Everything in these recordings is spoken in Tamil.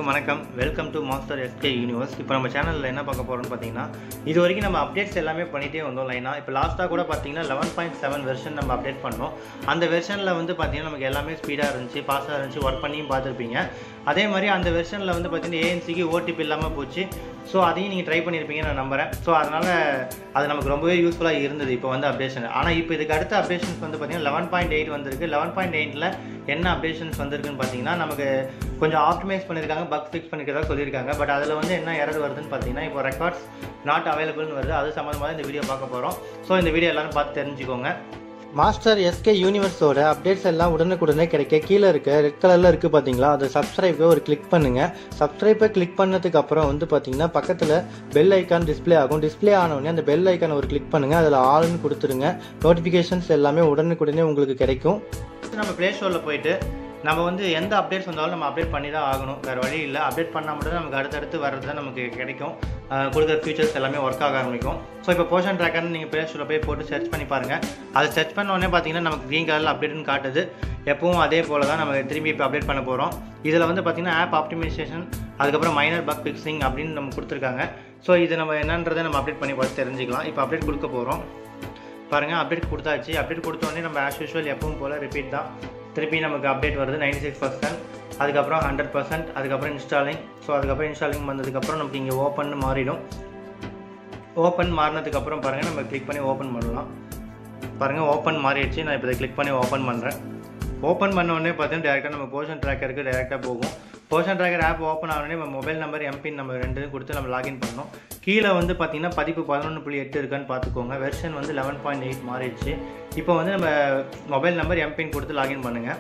அனைவருக்கும் வணக்கம் welcome to master SK universe இப்போ நம்ம சேனலில் என்ன பார்க்க போகிறோம்னு பார்த்தீங்கன்னா இது வரைக்கும் நம்ம அப்டேட்ஸ் எல்லாமே பண்ணிகிட்டே வந்தோம் லைனாக இப்போ லாஸ்ட்டாக கூட பார்த்தீங்கன்னா லெவன் பாயிண்ட் செவன் வெர்ஷன் நம்ம அப்டேட் பண்ணோம் அந்த வெர்ஷனில் வந்து பார்த்தீங்கன்னா நமக்கு எல்லாமே ஸ்பீடாக இருந்துச்சு ஃபாஸ்ட்டாக இருந்துச்சு ஒர்க் பண்ணியும் பார்த்துருப்பீங்க அதே மாதிரி அந்த வெர்ஷனில் வந்து பார்த்தீங்கன்னா ஏஎன்சிக்கு ஓடிபி இல்லாமல் போச்சு ஸோ அதையும் நீங்கள் ட்ரை பண்ணியிருப்பீங்கன்னு நான் நம்புறேன் ஸோ அதனால் அது நமக்கு ரொம்பவே யூஸ்ஃபுல்லாக இருந்தது இப்போ வந்து அப்டேஷன் ஆனால் இப்போ இதுக்கு அடுத்த அப்டேஷன்ஸ் வந்து பார்த்தீங்கன்னா லெவன் பாயிண்ட் எயிட் வந்திருக்கு லெவன் பாயிண்ட் எயிட்டில் என்ன அப்டேஷன்ஸ் வந்திருக்குன்னு பார்த்தீங்கன்னா நமக்கு கொஞ்சம் ஆப்டிமைஸ் பண்ணியிருக்காங்க பக் ஃபிக்ஸ் பண்ணிக்கிறதா சொல்லியிருக்காங்க பட் அதில் வந்து என்ன எரர் வருதுன்னு பார்த்தீங்கன்னா இப்போ ரெக்கார்ட்ஸ் நாட் அவைலபிள்னு வருது அது சம்மந்தமாக இந்த வீடியோ பார்க்க போகிறோம் ஸோ இந்த வீடியோ எல்லாரும் பார்த்து தெரிஞ்சுக்கோங்க மாஸ்டர் எஸ்கே யூனிவர்ஸோட அப்டேட்ஸ் எல்லாம் உடனுக்குடனே கிடைக்க கீழே இருக்க ரெட் கலரில் இருக்குது பார்த்தீங்களா அதை சப்ஸ்கிரைபை ஒரு கிளிக் பண்ணுங்கள் சப்ஸ்கிரைபை கிளிக் பண்ணதுக்கு அப்புறம் வந்து பார்த்தீங்கன்னா பக்கத்தில் பெல் ஐக்கான் டிஸ்ப்ளே ஆகும் டிஸ்ப்ளே ஆனவுடனே அந்த பெல் ஐக்கானை ஒரு கிளிக் பண்ணுங்கள் அதில் ஆல்னு கொடுத்துருங்க நோட்டிஃபிகேஷன்ஸ் எல்லாமே உடனுக்குடனே உங்களுக்கு கிடைக்கும் நம்ம ப்ளே ஸ்டோரில் போயிட்டு நம்ம வந்து எந்த அப்டேட்ஸ் வந்தாலும் நம்ம அப்டேட் பண்ணி தான் ஆகணும் வேறு வழி இல்லை அப்டேட் பண்ணால் மட்டும் தான் நமக்கு அடுத்தடுத்து வர்றது தான் நமக்கு கிடைக்கும் அஹ் கொடுக்குற ஃபீச்சர்ஸ் எல்லாமே ஒர்க் ஆக ஆரம்பிக்கும் ஸோ இப்போ போர்ஷன் ட்ராக்கர்னு நீங்கள் ப்ளே ஸ்டோரில் போய் போட்டு சர்ச் பண்ணி பாருங்கள் அது சர்ச் பண்ண உடனே பார்த்தீங்கன்னா நமக்கு க்ரீன் கலரில் அப்டேட்னு காட்டுது எப்பவும் அதே போல் தான் நம்ம திரும்பி இப்போ அப்டேட் பண்ண போகிறோம் இதில் வந்து பார்த்தீங்கன்னா ஆப் ஆப்டிமைசேஷன் அதுக்கப்புறம் மைனர் பக் ஃபிக்ஸிங் அப்படின்னு நம்ம கொடுத்துருக்காங்க ஸோ இது நம்ம என்னன்றதை நம்ம அப்டேட் பண்ணி பார்த்து தெரிஞ்சுக்கலாம் இப்போ அப்டேட் கொடுக்க போகிறோம் பாருங்கள் அப்டேட் கொடுத்தாச்சு அப்டேட் கொடுத்த உடனே நம்ம ஆஸ் யூஷுவல் எப்பவும் போல் ரிப்பீட் தான் திருப்பி நமக்கு அப்டேட் வருது நைன்டி சிக்ஸ் பர்சன்ட் அதுக்கப்புறம் ஹண்ட்ரட் பர்சன்ட் அதுக்கப்புறம் இன்ஸ்டாலிங் ஸோ அதுக்கப்புறம் இன்ஸ்டாலிங் வந்ததுக்கப்புறம் நமக்கு இங்கே ஓப்பன் மாறிடும் ஓப்பன் மாறினதுக்கப்புறம் பாருங்கள் நம்ம கிளிக் பண்ணி ஓப்பன் பண்ணலாம் பாருங்கள் ஓப்பன் மாறிடுச்சு நான் இப்போ இதை கிளிக் பண்ணி ஓப்பன் பண்ணுறேன் ஓப்பன் பண்ண உடனே பார்த்தீங்கன்னா டேரெக்டாக நம்ம போர்ஷன் ட்ராக்கருக்கு டேரெக்டாக போகும் போர்ஷன் ட்ராக்கர் ஆப் ஓப்பன் ஆனோடனே நம்ம மொபைல் நம்பர் எம்பின் நம்ம ரெண்டு கொடுத்து நம்ம லாகின் பண்ணோம் கீழே வந்து பார்த்தீங்கன்னா பதிப்பு பதினொன்று புள்ளி எட்டு இருக்கான்னு பார்த்துக்கோங்க வெர்ஷன் வந்து லெவன் பாயிண்ட் எயிட் மாறிடுச்சு இப்போ வந்து நம்ம மொபைல் நம்பர் எம்பின் கொடுத்து லாகின் பண்ணுங்கள்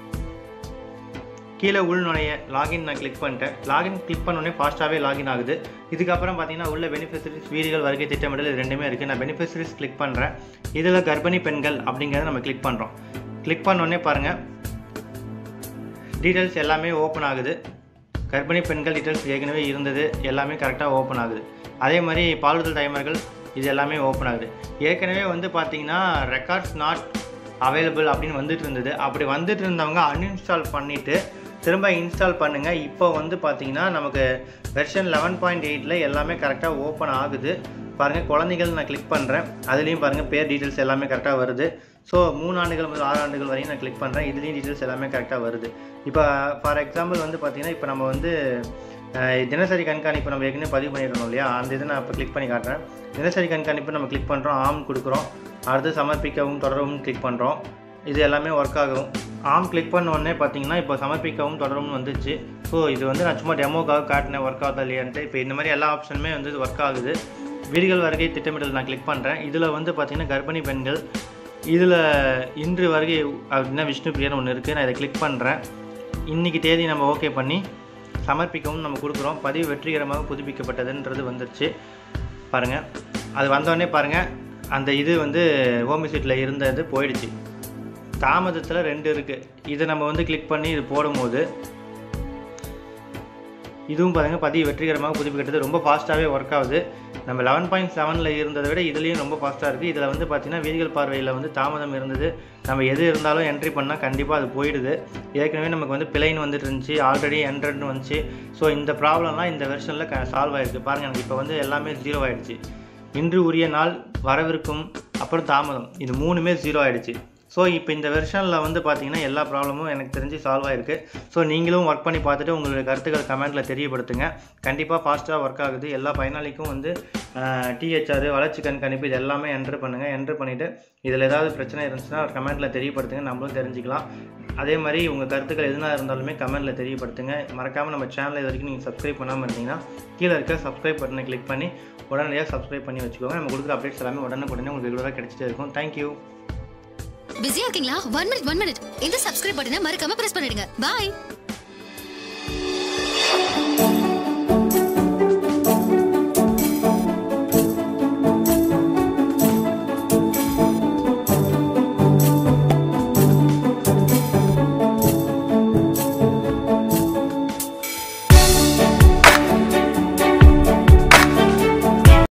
கீழே உள் நுழைய லாகின் நான் கிளிக் பண்ணிட்டேன் லாகின் கிளிக் பண்ணோடனே ஃபாஸ்ட்டாகவே லாகின் ஆகுது இதுக்கப்புறம் பார்த்தீங்கன்னா உள்ள பெனிஃபிஷரிஸ் வீடுகள் வருகை திட்டமிடல் இது ரெண்டுமே இருக்குது நான் பெனிஃபிஷரிஸ் கிளிக் பண்ணுறேன் இதில் கர்ப்பிணி பெண்கள் அப்படிங்கிறத நம்ம கிளிக் பண்ணுறோம் கிளிக் பண்ணோடனே பாருங்கள் டீட்டெயில்ஸ் எல்லாமே ஓப்பன் ஆகுது கர்ப்பிணி பெண்கள் டீட்டெயில்ஸ் ஏற்கனவே இருந்தது எல்லாமே கரெக்டாக ஓப்பன் ஆகுது அதே மாதிரி பாலுதல் டைமர்கள் இது எல்லாமே ஓப்பன் ஆகுது ஏற்கனவே வந்து பார்த்தீங்கன்னா ரெக்கார்ட்ஸ் நாட் அவைலபிள் அப்படின்னு வந்துட்டு இருந்தது அப்படி வந்துட்டு இருந்தவங்க அன்இன்ஸ்டால் பண்ணிவிட்டு திரும்ப இன்ஸ்டால் பண்ணுங்கள் இப்போ வந்து பார்த்தீங்கன்னா நமக்கு வெர்ஷன் லெவன் பாயிண்ட் எயிட்டில் எல்லாமே கரெக்டாக ஓப்பன் ஆகுது பாருங்கள் குழந்தைகள் நான் கிளிக் பண்ணுறேன் அதுலேயும் பாருங்கள் பேர் டீட்டெயில்ஸ் எல்லாமே கரெக்டாக வருது ஸோ மூணு ஆண்டுகள் முதல் ஆறு ஆண்டுகள் வரையும் நான் கிளிக் பண்ணுறேன் இதுலேயும் டீட்டெயில்ஸ் எல்லாமே கரெக்டாக வருது இப்போ ஃபார் எக்ஸாம்பிள் வந்து பார்த்தீங்கன்னா இப்போ நம்ம வந்து அஹ், தினசரி கண்காணிப்பு நம்ம ஏற்கனவே பதிவு பண்ணியிருந்தோம் இல்லையா அந்த இதை நான் இப்போ கிளிக் பண்ணி காட்டுறேன் தினசரி கண்காணிப்பு நம்ம கிளிக் பண்ணுறோம் ஆம் கொடுக்குறோம் அடுத்து சமர்ப்பிக்கவும் தொடரவும் கிளிக் பண்ணுறோம் இது எல்லாமே ஒர்க் ஆகும் ஆம் கிளிக் பண்ண உடனே பார்த்தீங்கன்னா இப்போ சமர்ப்பிக்கவும் தொடரும் வந்துச்சு ஸோ இது வந்து நான் சும்மா டெமோக்காக காட்டினேன் ஒர்க் ஆகுதா இல்லையான்ட்டு இப்போ இந்த மாதிரி எல்லா ஆப்ஷனுமே வந்து ஒர்க் ஆகுது வீடுகள் வருகை திட்டமிடல் நான் கிளிக் பண்ணுறேன் இதில் வந்து பார்த்தீங்கன்னா கர்ப்பிணி பெண்கள் இதில் இன்று வருகை அப்படின்னா விஷ்ணு பிரியன் ஒன்று இருக்குது நான் இதை கிளிக் பண்ணுறேன் இன்றைக்கி தேதி நம்ம ஓகே பண்ணி சமர்ப்பிக்கவும் நம்ம கொடுக்குறோம் பதிவு வெற்றிகரமாக புதுப்பிக்கப்பட்டதுன்றது வந்துருச்சு பாருங்கள் அது வந்தோடனே பாருங்கள் அந்த இது வந்து ஹோமிசைட்டில் இருந்தது போயிடுச்சு தாமதத்தில் ரெண்டு இருக்குது இதை நம்ம வந்து கிளிக் பண்ணி இது போடும்போது இதுவும் பாருங்கள் பதிவு வெற்றிகரமாக புதுப்பிக்கிறது ரொம்ப ஃபாஸ்ட்டாகவே ஒர்க் ஆகுது நம்ம லெவன் பாயிண்ட் செவனில் இருந்ததை விட இதுலேயும் ரொம்ப ஃபாஸ்ட்டாக இருக்குது இதில் வந்து பார்த்திங்கன்னா வீதிகள் பார்வையில் வந்து தாமதம் இருந்தது நம்ம எது இருந்தாலும் என்ட்ரி பண்ணால் கண்டிப்பாக அது போயிடுது ஏற்கனவே நமக்கு வந்து பிளைன் வந்துட்டு இருந்துச்சு ஆல்ரெடி என்ட்ரட்னு வந்துச்சு ஸோ இந்த ப்ராப்ளம்லாம் இந்த வெர்ஷனில் க சால்வ் ஆயிருக்கு பாருங்கள் எனக்கு இப்போ வந்து எல்லாமே ஜீரோ ஆயிடுச்சு இன்று உரிய நாள் வரவிருக்கும் அப்புறம் தாமதம் இது மூணுமே ஜீரோ ஆயிடுச்சு ஸோ இப்போ இந்த வெர்ஷனில் வந்து பார்த்தீங்கன்னா எல்லா ப்ராப்ளமும் எனக்கு தெரிஞ்சு சால்வ் ஆயிருக்கு ஸோ நீங்களும் ஒர்க் பண்ணி பார்த்துட்டு உங்களுடைய கருத்துக்கள் கமெண்ட்டில் தெரியப்படுத்துங்க கண்டிப்பாக ஃபாஸ்ட்டாக ஒர்க் ஆகுது எல்லா பயனாளிக்கும் வந்து டிஹெச்ஆர் வளர்ச்சி கண்காணிப்பு இது எல்லாமே என்ட்ரு பண்ணுங்கள் என்ட்ரு பண்ணிவிட்டு இதில் ஏதாவது பிரச்சனை இருந்துச்சுன்னா கமெண்ட்டில் தெரியப்படுத்துங்க நம்மளும் தெரிஞ்சுக்கலாம் அதே மாதிரி உங்கள் கருத்துக்கள் எதுனா இருந்தாலுமே கமெண்ட்டில் தெரியப்படுத்துங்க மறக்காமல் நம்ம சேனலை இது வரைக்கும் நீங்கள் சப்ஸ்கிரைப் பண்ணாமல் இருந்தீங்கன்னா கீழே இருக்க சப்ஸ்கிரைப் பட்டனை கிளிக் பண்ணி உடனடியாக சப்ஸ்கிரைப் பண்ணி வச்சுக்கோங்க நம்ம கொடுக்குற அப்டேட்ஸ் எல்லாமே உடனுக்குடனே உங்களுக்கு ரெகுலராக கிடைச்சிட்டே இருக்கும் தேங்க்யூ பிஸியா இருக்கீங்களா ஒன் மினிட் ஒன் மினிட் இந்த சப்ஸ்கிரைப் பட்டனை மறக்காம பிரஸ் பண்ணிடுங்க பாய்